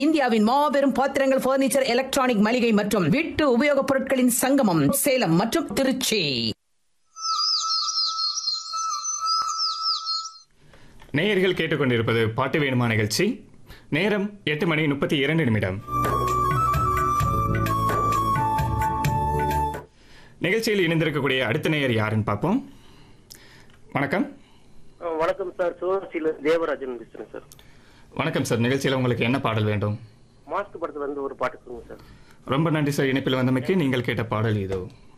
இந்தியாவின் மாபெரும் பாத்திரங்கள் பர்னிச்சர் எலக்ட்ரானிக் மளிகை மற்றும் வீட்டு உபயோகப் பொருட்களின் சங்கமம் சேலம் மற்றும் திருச்சி நேயர்கள் கேட்டுக்கொண்டிருப்பது பாட்டு வேணுமா நிகழ்ச்சி நேரம் எட்டு மணி முப்பத்தி இரண்டு நிமிடம் நிகழ்ச்சியில் இணைந்திருக்கக்கூடிய அடுத்த நேயர் யாருன்னு பார்ப்போம் வணக்கம் ஆ, வணக்கம் சார் சிவகாசியில தேவராஜன் பேசுறேன் சார் வணக்கம் சார் நிகழ்ச்சியில் உங்களுக்கு என்ன பாடல் வேண்டும் மாஸ்க் படத்துல இருந்து ஒரு பாட்டு சொல்லுங்க சார் ரொம்ப நன்றி சார் இணைப்பில் வந்தமைக்கு நீங்கள் கேட்ட பாடல் இதோ